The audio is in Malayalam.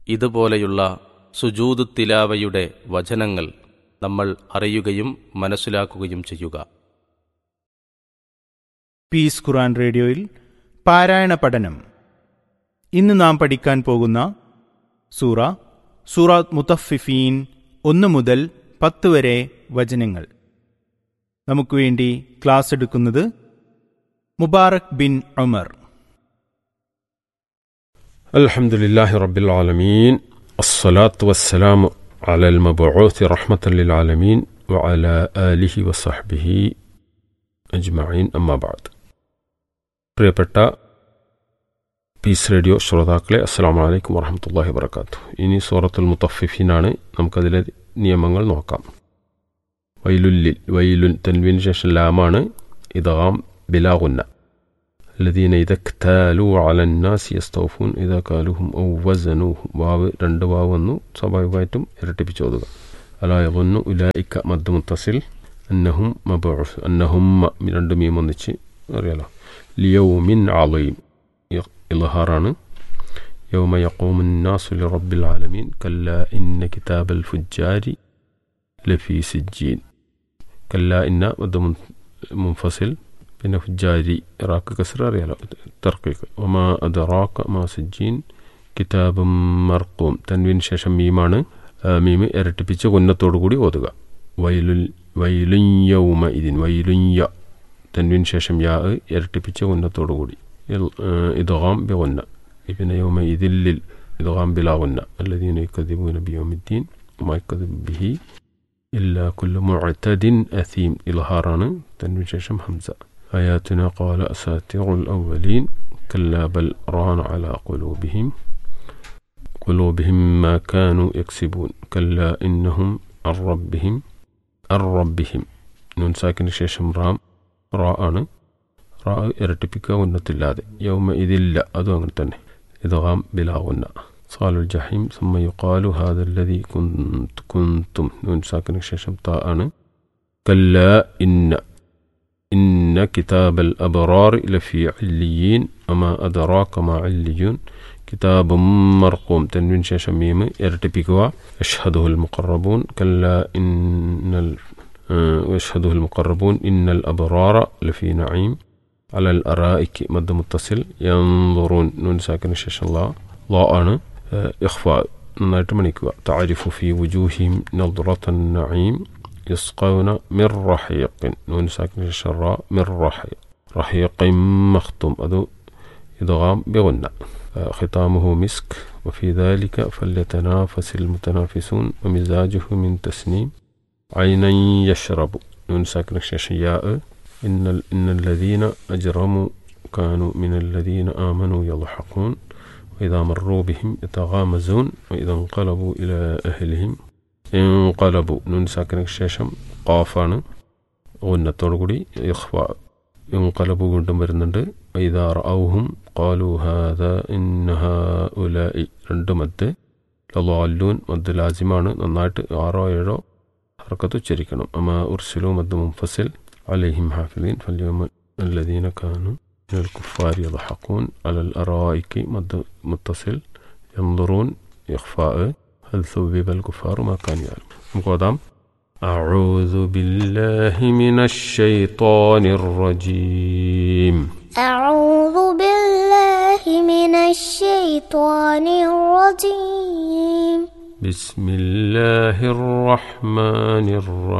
ഇതുപോലെയുള്ള സുജൂദു തിലാവയുടെ വചനങ്ങൾ നമ്മൾ അറിയുകയും മനസ്സിലാക്കുകയും ചെയ്യുക പീസ് ഖുറാൻ റേഡിയോയിൽ പാരായണ പഠനം ഇന്ന് നാം പഠിക്കാൻ പോകുന്ന സൂറ സൂറാത്ത് മുത്തഫിഫീൻ ഒന്ന് മുതൽ പത്ത് വരെ വചനങ്ങൾ നമുക്ക് വേണ്ടി ക്ലാസ് എടുക്കുന്നത് മുബാറക് ബിൻ ഉമർ الحمد لله رب العالمين الصلاة والسلام على المبعوث رحمة للعالمين وعلى آله وصحبه أجمعين أما بعد പ്രിയപ്പെട്ട പീസ് റേഡിയോ ശ്രോതാക്കളെ അസ്സാം വലൈക്കും വറഹമത്തല്ലാഹി വർക്കാത്തു ഇനി സൂറത്തുൽ മുത്തഫിഫീനാണ് നമുക്കതിലെ നിയമങ്ങൾ നോക്കാം വൈലുല്ലിൽ വൈലുൻ തൻവീന് ശേഷം ലാമാണ് ഇതാം ബിലാഗുന്ന الذين إذا اكتالوا على الناس يستوفون إذا كالوهم أو وزنوهم വാവ് രണ്ട് വാവ് വന്നു സ്വാഭാവികമായിട്ടും ഇരട്ടിപ്പിച്ച് ഓതുക അലാ യظن ഉലായിക്ക മദ് മുത്തസിൽ അന്നഹും മബൂസ് അന്നഹും രണ്ട് മീം ഒന്നിച്ച് അറിയാലോ ലിയൗമിൻ ആലയും ഇൽഹാറാണ് يوم يقوم الناس لرب العالمين كلا إن كتاب الفجار لفي سجين كلا إن مد منفصل പിന്നെ ഫുജാരി ഇറാഖ് കസർ അറിയാലോ തർക്കീക്ക് ഒമാ അദറാക്ക മാ സിജീൻ കിതാബും മർക്കും തൻവിന് ശേഷം മീമാണ് മീമ് ഇരട്ടിപ്പിച്ച് കൊന്നത്തോടു കൂടി ഓതുക വൈലുൽ വൈലുഞ്ഞവുമ ഇതിൻ വൈലുഞ്ഞ തൻവിന് ശേഷം യാ ഇരട്ടിപ്പിച്ച് കൊന്നത്തോടു കൂടി ഇതാം ബി കൊന്ന പിന്നെ യൗമ ഇതില്ലിൽ ഇതാം ബിലാ കൊന്ന അല്ലദീന യുക്കദിബൂന ബിയോമിദ്ദീൻ ഉമായിക്കദിബ് ബിഹി ഇല്ലാ കുല്ലു മുഅ്തദിൻ അസീം ഇൽഹാറാണ് തൻവിന് ശേഷം ഹംസ آياتنا قال أساطير الأولين كلا بل ران على قلوبهم قلوبهم ما كانوا يكسبون كلا إنهم عن ربهم عن ربهم نون ساكن شيشم رام راء راء ഇരട്ടിപ്പിക്കുക ഉന്നത്തില്ലാതെ യൗമ ഇതില്ല അതും അങ്ങനെ തന്നെ ഇതാം ബിലാവുന്ന صال الجحيم ثم يقال هذا الذي كنت كنتم نون ساكن شيشم تاء كلا إن إن كتاب الأبرار لفي عليين وما أدراك ما عليون كتاب مرقوم تنوين شاشة ميم يرتبكوا يشهده المقربون كلا إن ال... يشهده المقربون إن الأبرار لفي نعيم على الأرائك مد متصل ينظرون نون ساكن شاشة الله الله أنا إخفاء نتمنكوا تعرف في وجوههم نظرة النعيم يسقون من رحيق نون ساكن الشراء من رحيق رحيق مختوم أدو إدغام بغنى ختامه مسك وفي ذلك فليتنافس المتنافسون ومزاجه من تسنيم عينا يشرب نون ساكن الشياء إن, إن الذين أجرموا كانوا من الذين آمنوا يضحكون وإذا مروا بهم يتغامزون وإذا انقلبوا إلى أهلهم ഇൻകലബു നൂൻ സാക്കിന് ശേഷം ഖാഫാണ് ഉന്നത്തോടു കൂടി ഇഖ്ഫ ഇൻകലബു വീണ്ടും വരുന്നുണ്ട് ഇതാർ ഔഹും ഖാലു ഹാദ ഇന്നഹ ഉലൈ രണ്ട് മദ് ലല്ലാലൂൻ മദ് ലാസിമാണ് നന്നായിട്ട് ആറോ ഏഴോ ഹർക്കത്ത് ഉച്ചരിക്കണം അമ ഉർസിലു മദ് മുംഫസിൽ അലൈഹിം ഹാഫിലീൻ ഫല്യോമ الذين كانوا من الكفار يضحكون على الأرائك مد متصل ينظرون إخفاء هل ثوب الكفار ما كانوا يعلمون قدام أعوذ بالله من الشيطان الرجيم أعوذ بالله من الشيطان الرجيم بسم الله الرحمن الرحيم